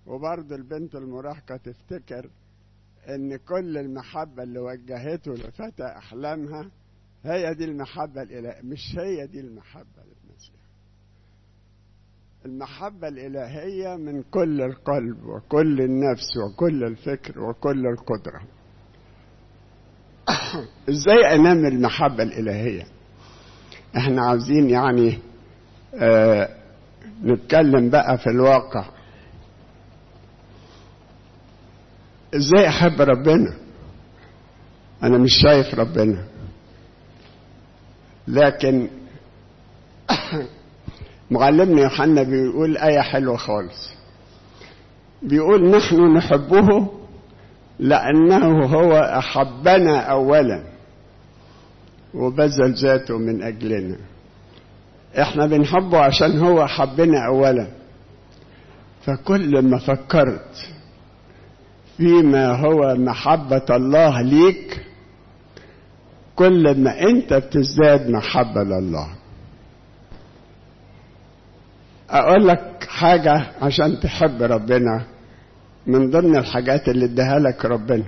وبرضه البنت المراهقة تفتكر ان كل المحبة اللي وجهته لفتى احلامها هي دي المحبة الالهية مش هي دي المحبة للمسيح المحبة الالهية من كل القلب وكل النفس وكل الفكر وكل القدرة ازاي انام المحبة الالهية احنا عاوزين يعني آه نتكلم بقى في الواقع ازاي احب ربنا انا مش شايف ربنا لكن معلمنا يوحنا بيقول آية حلوة خالص بيقول نحن نحبه لأنه هو أحبنا أولا وبذل ذاته من أجلنا احنا بنحبه عشان هو حبنا أولا فكل ما فكرت فيما هو محبة الله ليك كل ما انت بتزداد محبة لله اقول لك حاجة عشان تحب ربنا من ضمن الحاجات اللي اداها لك ربنا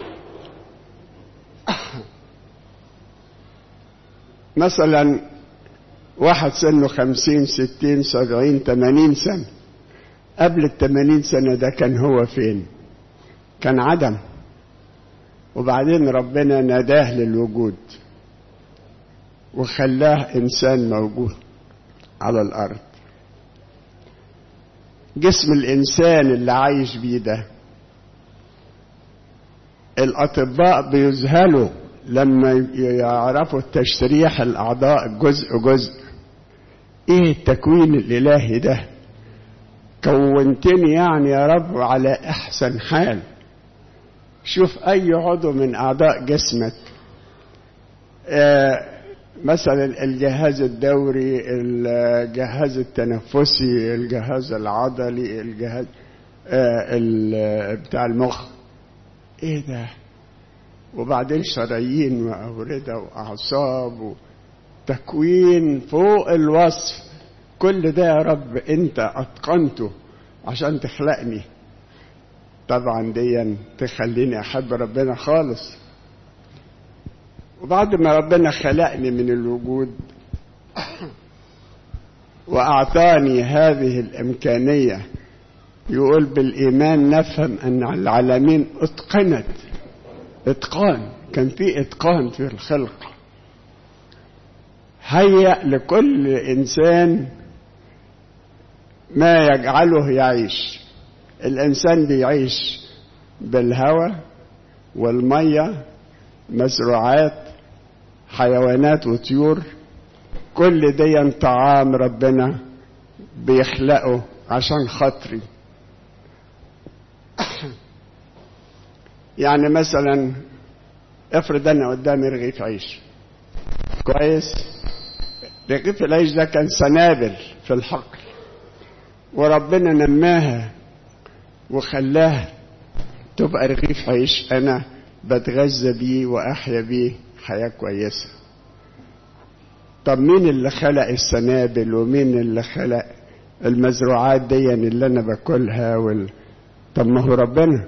مثلا واحد سنه خمسين ستين سبعين تمانين سنة قبل التمانين سنة ده كان هو فين كان عدم وبعدين ربنا ناداه للوجود وخلاه انسان موجود على الارض جسم الانسان اللي عايش بيه ده الاطباء بيذهلوا لما يعرفوا تشريح الاعضاء جزء جزء ايه التكوين الالهي ده كونتني يعني يا رب على احسن حال شوف اي عضو من اعضاء جسمك آه مثلا الجهاز الدوري الجهاز التنفسي الجهاز العضلي الجهاز آه بتاع المخ ايه ده وبعدين شرايين واورده واعصاب وتكوين فوق الوصف كل ده يا رب انت اتقنته عشان تخلقني طبعا دي تخليني احب ربنا خالص وبعد ما ربنا خلقني من الوجود واعطاني هذه الامكانيه يقول بالايمان نفهم ان العالمين اتقنت اتقان كان في اتقان في الخلق هيأ لكل انسان ما يجعله يعيش الانسان بيعيش بالهواء والميه مزروعات حيوانات وطيور كل دي طعام ربنا بيخلقه عشان خاطري يعني مثلا افرض انا قدامي رغيف عيش كويس رغيف العيش ده كان سنابل في الحقل وربنا نماها وخلاها تبقى رغيف عيش انا بتغذى بيه واحيا بيه حياه كويسه طب مين اللي خلق السنابل ومين اللي خلق المزروعات دي اللي انا باكلها وال... طب ما هو ربنا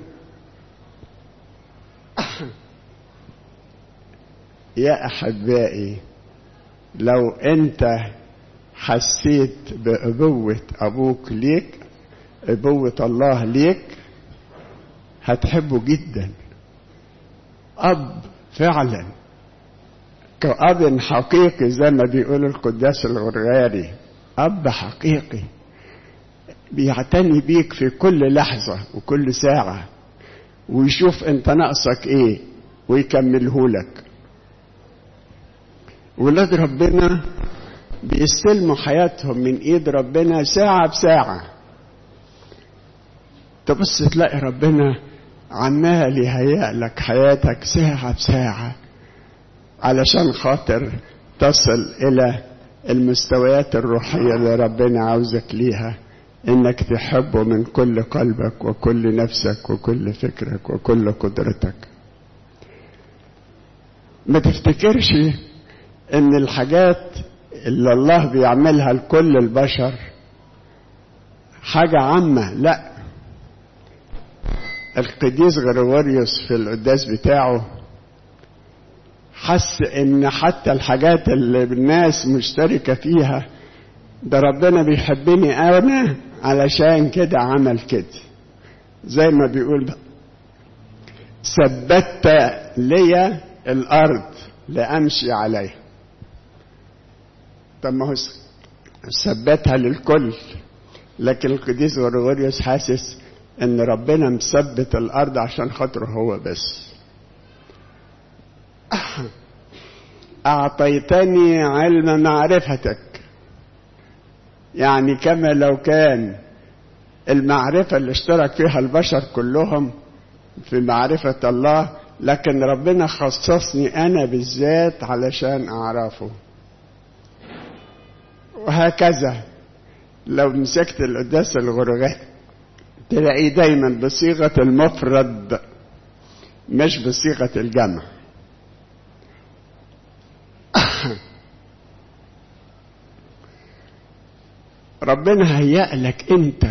يا احبائي لو انت حسيت بابوه ابوك ليك ابوه الله ليك هتحبه جدا اب فعلا كأب حقيقي زي ما بيقول القداس الغرغاري أب حقيقي بيعتني بيك في كل لحظة وكل ساعة ويشوف أنت ناقصك إيه ويكمله لك ولاد ربنا بيستلموا حياتهم من إيد ربنا ساعة بساعة تبص تلاقي ربنا عمال يهيأ لك حياتك ساعة بساعة علشان خاطر تصل إلى المستويات الروحية اللي ربنا عاوزك ليها إنك تحبه من كل قلبك وكل نفسك وكل فكرك وكل قدرتك ما تفتكرش إن الحاجات اللي الله بيعملها لكل البشر حاجة عامة لا القديس غريغوريوس في القداس بتاعه حس ان حتى الحاجات اللي الناس مشتركة فيها ده ربنا بيحبني انا علشان كده عمل كده زي ما بيقول ثبت لي الارض لامشي عليها طب ما هو ثبتها للكل لكن القديس غريغوريوس حاسس ان ربنا مثبت الارض عشان خاطره هو بس اعطيتني علم معرفتك يعني كما لو كان المعرفة اللي اشترك فيها البشر كلهم في معرفة الله لكن ربنا خصصني أنا بالذات علشان أعرفه وهكذا لو مسكت القداس الغرغاء تلاقيه دايما بصيغة المفرد مش بصيغة الجمع ربنا هيأ لك انت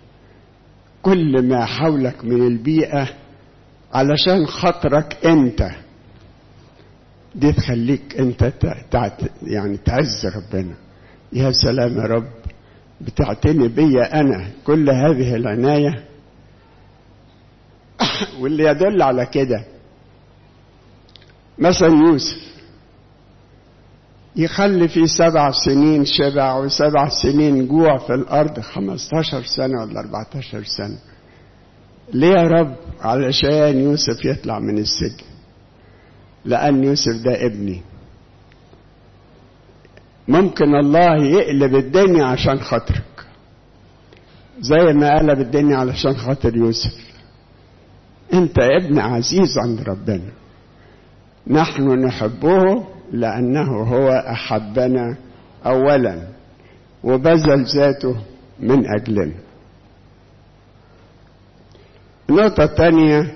كل ما حولك من البيئة علشان خاطرك انت دي تخليك انت تعت يعني تعز ربنا يا سلام يا رب بتعتني بيا انا كل هذه العناية واللي يدل على كده مثلا يوسف يخلي في سبع سنين شبع وسبع سنين جوع في الأرض خمستاشر سنة ولا أربعتاشر سنة ليه يا رب علشان يوسف يطلع من السجن لأن يوسف ده ابني ممكن الله يقلب الدنيا عشان خاطرك زي ما قلب الدنيا علشان خاطر يوسف انت ابن عزيز عند ربنا نحن نحبه لأنه هو أحبنا أولا وبذل ذاته من أجلنا النقطة الثانية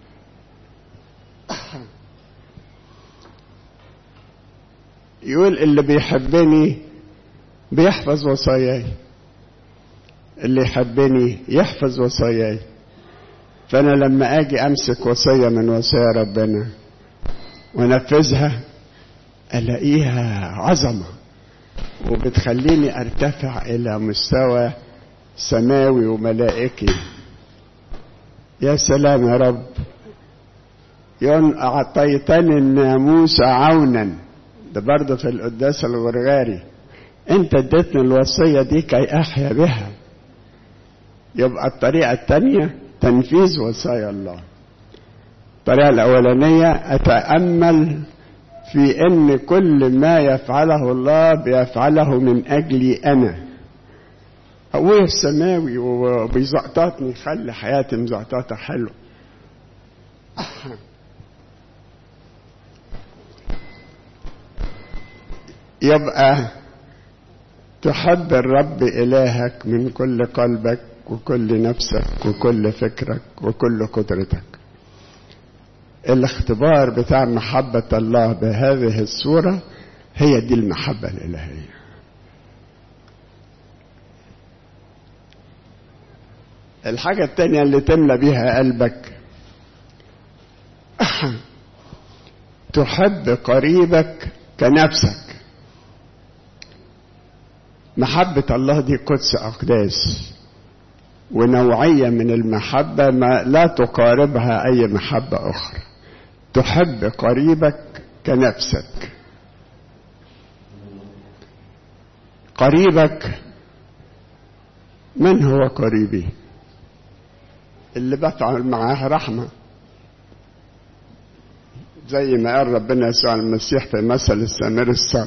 يقول اللي بيحبني بيحفظ وصاياي اللي يحبني يحفظ وصاياي فأنا لما أجي أمسك وصية من وصايا ربنا ونفذها ألاقيها عظمة وبتخليني أرتفع إلى مستوى سماوي وملائكي يا سلام يا رب يون أعطيتني الناموس عونا ده برضه في القداس الغرغاري انت اديتني الوصية دي كي أحيا بها يبقى الطريقة الثانية تنفيذ وصايا الله الطريقة الأولانية أتأمل في ان كل ما يفعله الله بيفعله من اجلي انا ابويا السماوي وبيزقططني يخلي حياتي مزقططه حلو يبقى تحب الرب الهك من كل قلبك وكل نفسك وكل فكرك وكل قدرتك الاختبار بتاع محبة الله بهذه الصورة هي دي المحبة الإلهية الحاجة التانية اللي تملى بيها قلبك تحب قريبك كنفسك محبة الله دي قدس أقداس ونوعية من المحبة ما لا تقاربها أي محبة أخرى تحب قريبك كنفسك قريبك من هو قريبي اللي بفعل معاه رحمة زي ما قال ربنا يسوع المسيح في مثل السامر السب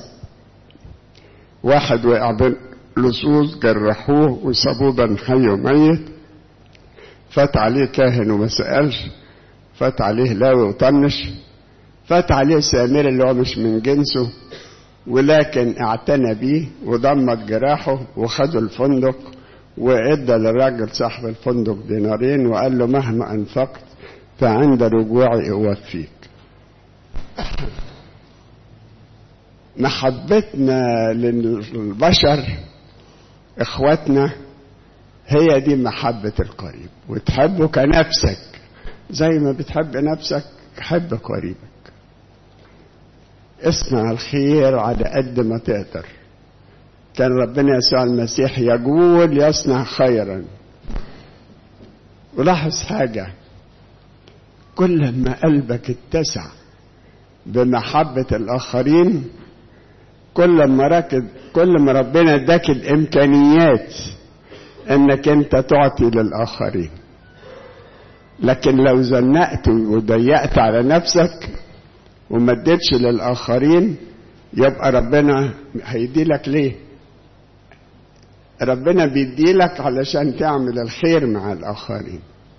واحد وقع بين لصوص جرحوه وسابوه بين حي وميت فات عليه كاهن وما سألش فات عليه لاوي وطنش فات عليه سامر اللي هو مش من جنسه ولكن اعتنى بيه وضمت جراحه وخدوا الفندق وادى للراجل صاحب الفندق دينارين وقال له مهما انفقت فعند رجوعي اوفيك محبتنا للبشر اخواتنا هي دي محبة القريب وتحبه كنفسك زي ما بتحب نفسك حب قريبك اصنع الخير على قد ما تقدر كان ربنا يسوع المسيح يقول يصنع خيرا ولاحظ حاجة كل ما قلبك اتسع بمحبة الآخرين كل ما ركز كل ما ربنا اداك الإمكانيات إنك أنت تعطي للآخرين لكن لو زنقت وضيقت على نفسك وما اديتش للآخرين يبقى ربنا هيديلك ليه؟ ربنا بيديلك علشان تعمل الخير مع الآخرين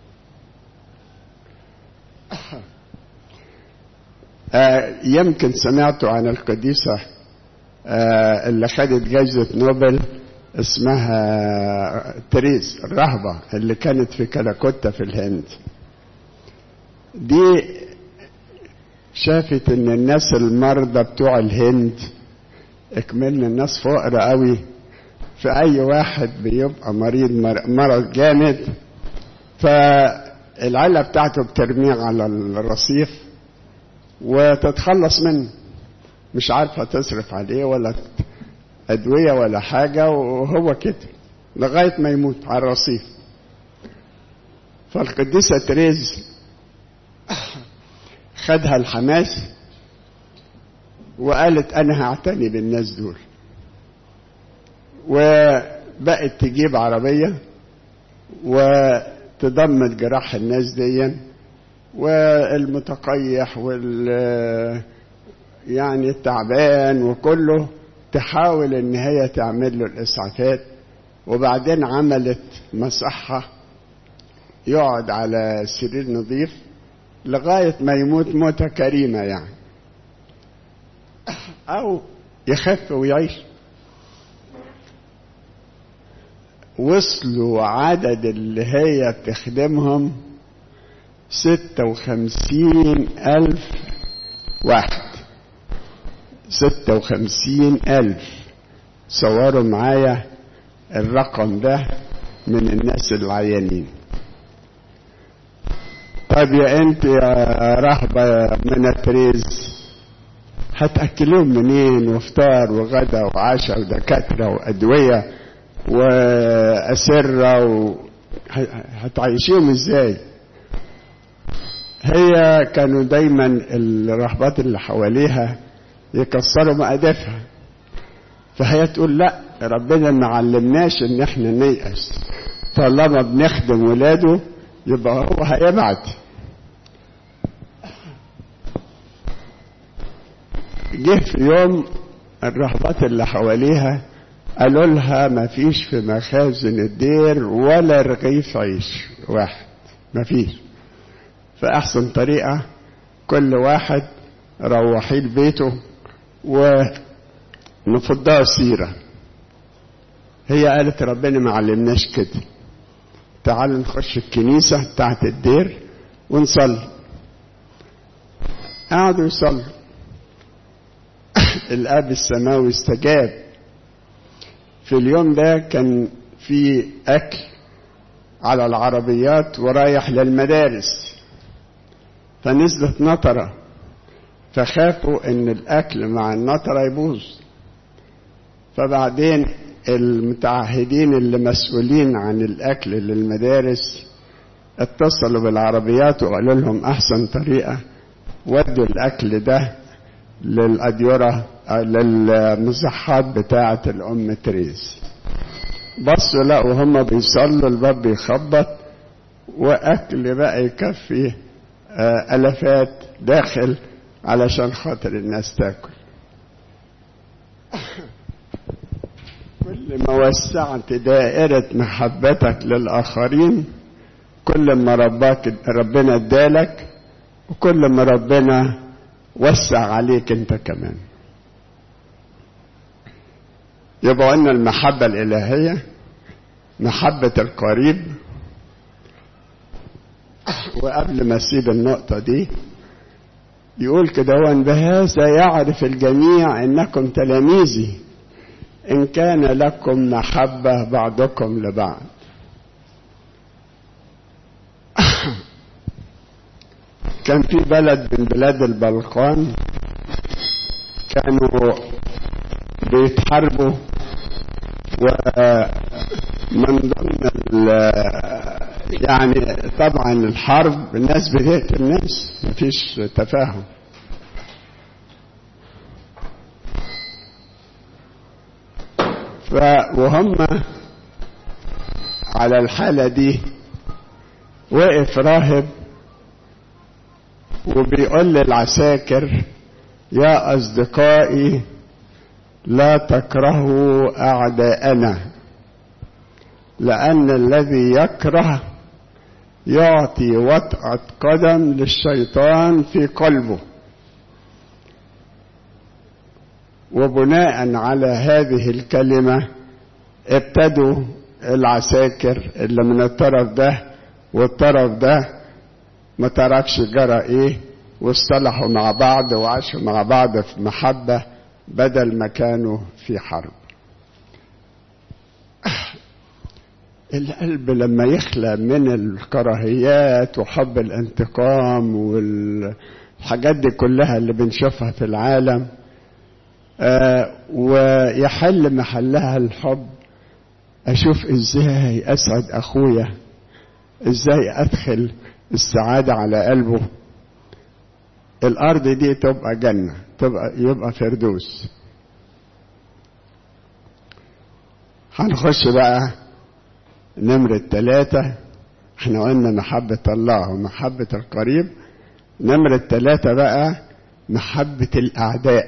آه يمكن سمعتوا عن القديسة آه اللي خدت جائزة نوبل اسمها تريز الرهبة اللي كانت في كلاكوتا في الهند دي شافت ان الناس المرضى بتوع الهند اكملنا الناس فقر قوي فأي واحد بيبقى مريض مرض جامد فالعيلة بتاعته بترميه على الرصيف وتتخلص منه مش عارفة تصرف عليه ولا أدوية ولا حاجة وهو كده لغاية ما يموت على الرصيف فالقديسة تريز خدها الحماس وقالت أنا هعتني بالناس دول وبقت تجيب عربية وتضمد جراح الناس دي والمتقيح وال يعني التعبان وكله تحاول ان هي تعمل له الاسعافات وبعدين عملت مصحة يقعد على سرير نظيف لغاية ما يموت موتة كريمة يعني أو يخف ويعيش وصلوا عدد اللي هي بتخدمهم ستة وخمسين ألف واحد ستة وخمسين ألف صوروا معايا الرقم ده من الناس العيانين طيب يا انت يا رهبة من التريز هتأكلوهم منين وفطار وغدا وعشاء ودكاترة وأدوية وأسرة و... هتعيشيهم ازاي هي كانوا دايما الرهبات اللي حواليها يكسروا مقادفها فهي تقول لا ربنا ما علمناش ان احنا نيأس طالما بنخدم ولاده يبقى هو هيبعت جه في يوم الرهبات اللي حواليها قالوا لها ما فيش في مخازن الدير ولا رغيف عيش واحد ما فيش فأحسن طريقة كل واحد روحي لبيته ونفضها سيرة هي قالت ربنا ما علمناش كده تعالوا نخش الكنيسة بتاعت الدير ونصلي قعدوا يصلوا الاب السماوي استجاب في اليوم ده كان في اكل على العربيات ورايح للمدارس فنزلت نطرة فخافوا ان الاكل مع النطرة يبوظ فبعدين المتعهدين اللي مسؤولين عن الاكل للمدارس اتصلوا بالعربيات وقالوا لهم احسن طريقة ودوا الاكل ده للأديرة للمصحات بتاعة الأم تريز بصوا لقوا هما بيصلوا الباب بيخبط وأكل بقى يكفي ألفات داخل علشان خاطر الناس تاكل كل ما وسعت دائرة محبتك للآخرين كل ما رباك ربنا ادالك وكل ما ربنا وسع عليك انت كمان يبقى ان المحبة الالهية محبة القريب وقبل ما اسيب النقطة دي يقول كده وان بهذا يعرف الجميع انكم تلاميذي ان كان لكم محبة بعضكم لبعض كان في بلد من بلاد البلقان كانوا بيتحاربوا ومن ضمن يعني طبعا الحرب الناس بتقتل الناس مفيش تفاهم ف وهم على الحالة دي وقف راهب وبيقول للعساكر يا أصدقائي لا تكرهوا أعداءنا لأن الذي يكره يعطي وطأة قدم للشيطان في قلبه وبناء على هذه الكلمة ابتدوا العساكر اللي من الطرف ده والطرف ده ما تركش جرى ايه واصطلحوا مع بعض وعاشوا مع بعض في محبة بدل ما كانوا في حرب القلب لما يخلى من الكراهيات وحب الانتقام والحاجات دي كلها اللي بنشوفها في العالم آه ويحل محلها الحب اشوف ازاي اسعد اخويا ازاي ادخل السعادة على قلبه الارض دي تبقى جنة تبقى يبقى فردوس هنخش بقى نمرة ثلاثة احنا قلنا محبة الله ومحبة القريب نمرة ثلاثة بقى محبة الأعداء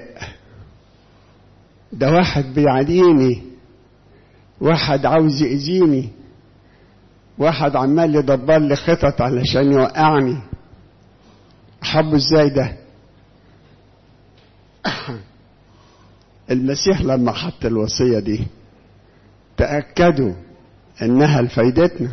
ده واحد بيعاديني واحد عاوز يأذيني واحد عمال يدبر لي خطط علشان يوقعني أحبه ازاي ده المسيح لما حط الوصية دي تأكدوا انها لفايدتنا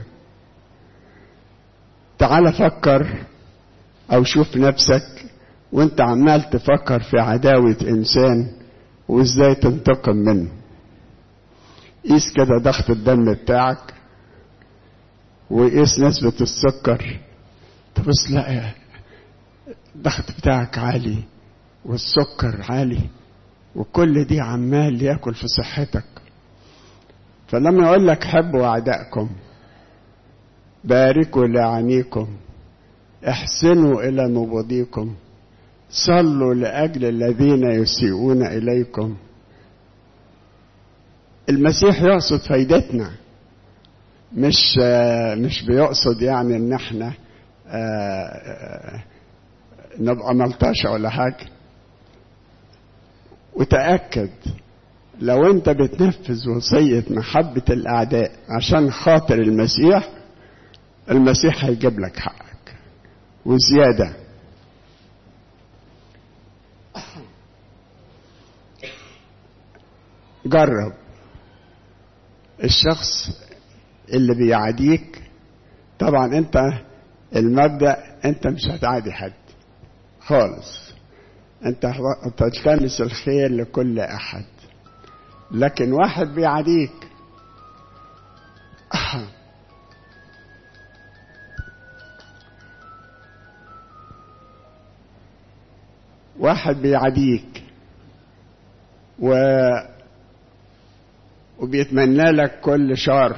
تعال فكر او شوف نفسك وانت عمال تفكر في عداوة انسان وازاي تنتقم منه قيس كده ضغط الدم بتاعك وقيس نسبة السكر تبص لا الضغط بتاعك عالي والسكر عالي وكل دي عمال ياكل في صحتك فلما يقول لك حبوا أعدائكم باركوا لعنيكم احسنوا إلى مبغضيكم صلوا لأجل الذين يسيئون إليكم المسيح يقصد فايدتنا مش مش بيقصد يعني ان احنا نبقى ملطشه ولا حاجه وتاكد لو انت بتنفذ وصية محبة الأعداء عشان خاطر المسيح المسيح هيجيب لك حقك وزيادة جرب الشخص اللي بيعاديك طبعا انت المبدأ انت مش هتعادي حد خالص انت تلتمس الخير لكل احد لكن واحد بيعاديك واحد بيعاديك و وبيتمنى لك كل شر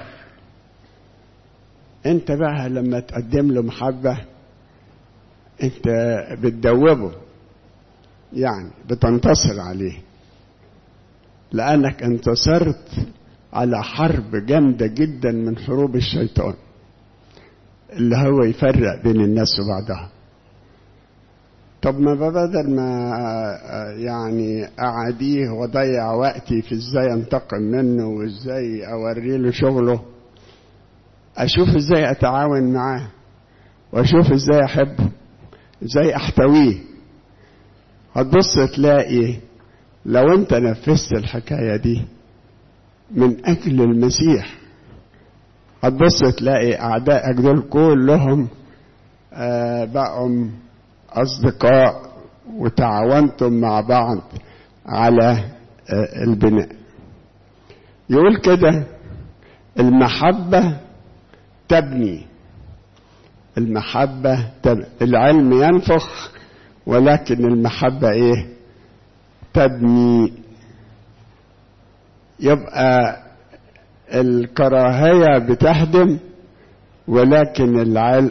انت بقى لما تقدم له محبة انت بتدوبه يعني بتنتصر عليه لأنك انتصرت على حرب جامدة جدا من حروب الشيطان اللي هو يفرق بين الناس وبعضها طب ما بدل ما يعني أعاديه وأضيع وقتي في إزاي أنتقم منه وإزاي أوري له شغله أشوف إزاي أتعاون معاه وأشوف إزاي أحبه إزاي أحتويه هتبص تلاقي لو أنت نفذت الحكاية دي من أجل المسيح هتبص تلاقي أعدائك دول كلهم آه بقوا أصدقاء وتعاونتم مع بعض على آه البناء يقول كده المحبة تبني المحبة العلم ينفخ ولكن المحبة ايه تبني يبقى الكراهية بتهدم ولكن العل...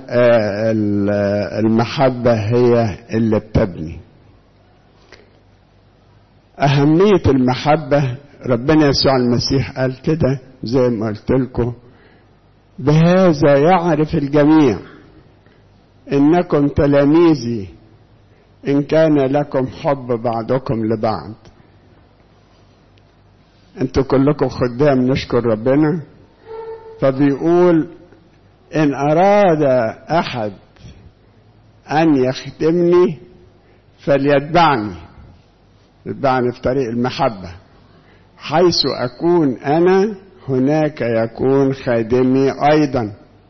المحبة هي اللي بتبني أهمية المحبة ربنا يسوع المسيح قال كده زي ما قلت لكم بهذا يعرف الجميع إنكم تلاميذي إن كان لكم حب بعضكم لبعض انتوا كلكم خدام نشكر ربنا فبيقول إن أراد أحد أن يخدمني فليتبعني يتبعني في طريق المحبة حيث أكون أنا هناك يكون خادمي أيضا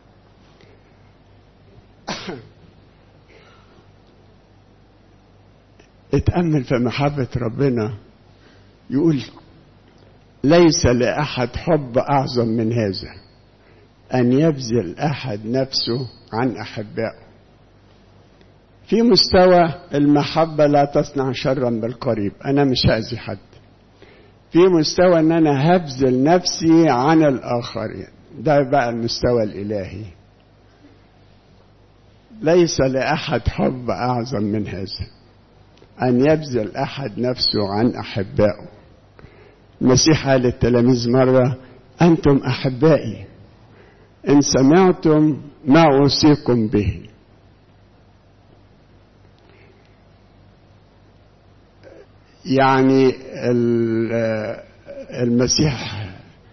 اتأمل في محبة ربنا يقول ليس لأحد حب أعظم من هذا أن يبذل أحد نفسه عن أحبائه في مستوى المحبة لا تصنع شرا بالقريب أنا مش هأذي حد في مستوى أن أنا هبذل نفسي عن الآخرين ده بقى المستوى الإلهي ليس لأحد حب أعظم من هذا أن يبذل أحد نفسه عن أحبائه المسيح قال للتلاميذ مرة أنتم أحبائي إن سمعتم ما أوصيكم به يعني المسيح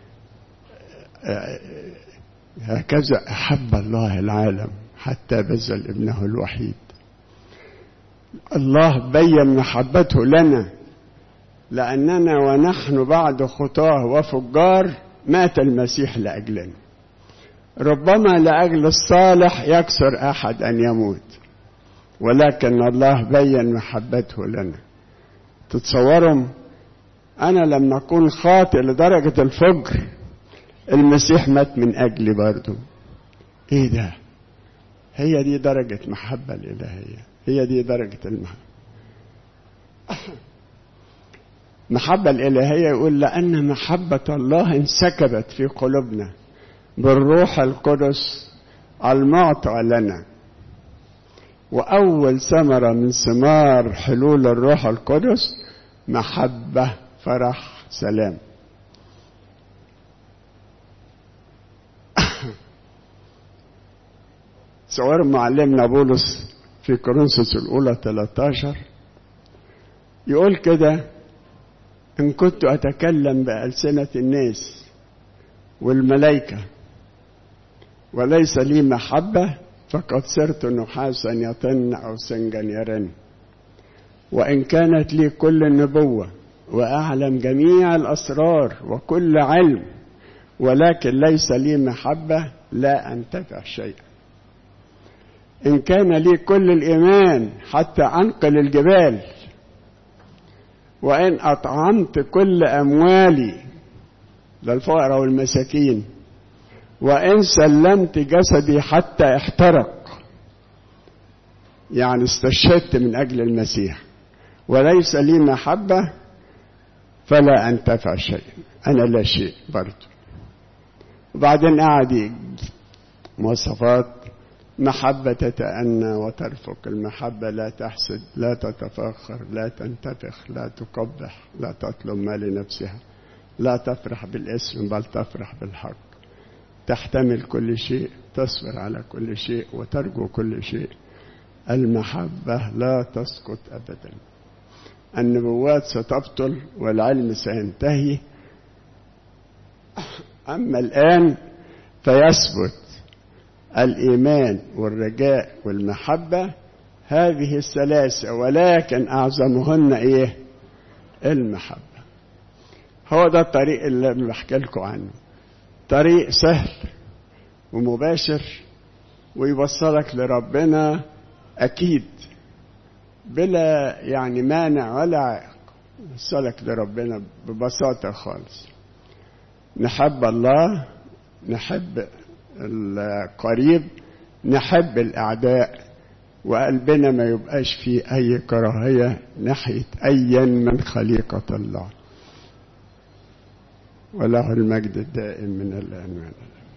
هكذا أحب الله العالم حتى بذل ابنه الوحيد الله بين محبته لنا لأننا ونحن بعد خطاه وفجار مات المسيح لأجلنا ربما لأجل الصالح يكسر أحد أن يموت ولكن الله بين محبته لنا تتصوروا أنا لما أكون خاطئ لدرجة الفجر المسيح مات من أجلي برضو إيه ده هي دي درجة محبة الإلهية هي دي درجة المحبة محبة الإلهية يقول لأن محبة الله انسكبت في قلوبنا بالروح القدس المعطى لنا وأول ثمرة من ثمار حلول الروح القدس محبة فرح سلام صور معلمنا بولس في كورنثوس الأولى 13 يقول كده إن كنت أتكلم بألسنة الناس والملائكة وليس لي محبة فقد صرت نحاسا يطن أو سنجا يرن وإن كانت لي كل النبوة وأعلم جميع الأسرار وكل علم ولكن ليس لي محبة لا أنتفع شيئا إن كان لي كل الإيمان حتى أنقل الجبال وإن أطعمت كل أموالي للفقراء والمساكين وإن سلمت جسدي حتى احترق يعني استشهدت من أجل المسيح وليس لي محبة فلا أنتفع شيء أنا لا شيء برضو وبعدين قعد مواصفات محبة تتأنى وترفق المحبة لا تحسد لا تتفاخر لا تنتفخ لا تقبح لا تطلب ما لنفسها لا تفرح بالاسم بل تفرح بالحق تحتمل كل شيء تصبر على كل شيء وترجو كل شيء المحبة لا تسقط أبدا النبوات ستبطل والعلم سينتهي أما الآن فيثبت الإيمان والرجاء والمحبة هذه الثلاثة ولكن أعظمهن إيه؟ المحبة هو ده الطريق اللي بحكي لكم عنه طريق سهل ومباشر ويوصلك لربنا أكيد بلا يعني مانع ولا عائق يوصلك لربنا ببساطة خالص نحب الله نحب القريب نحب الأعداء وقلبنا ما يبقاش فيه أي كراهية ناحية أيا من خليقة الله وله المجد الدائم من الآن والآن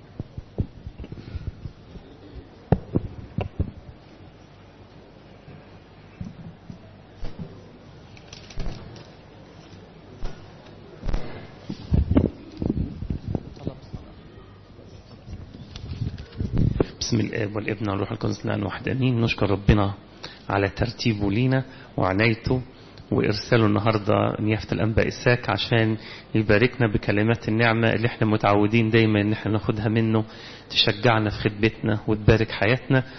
بسم الاب والابن والروح القدس الان واحد امين نشكر ربنا على ترتيبه لينا وعنايته وارساله النهارده نيافه الانباء اساك عشان يباركنا بكلمات النعمه اللي احنا متعودين دايما ان احنا ناخدها منه تشجعنا في خدمتنا وتبارك حياتنا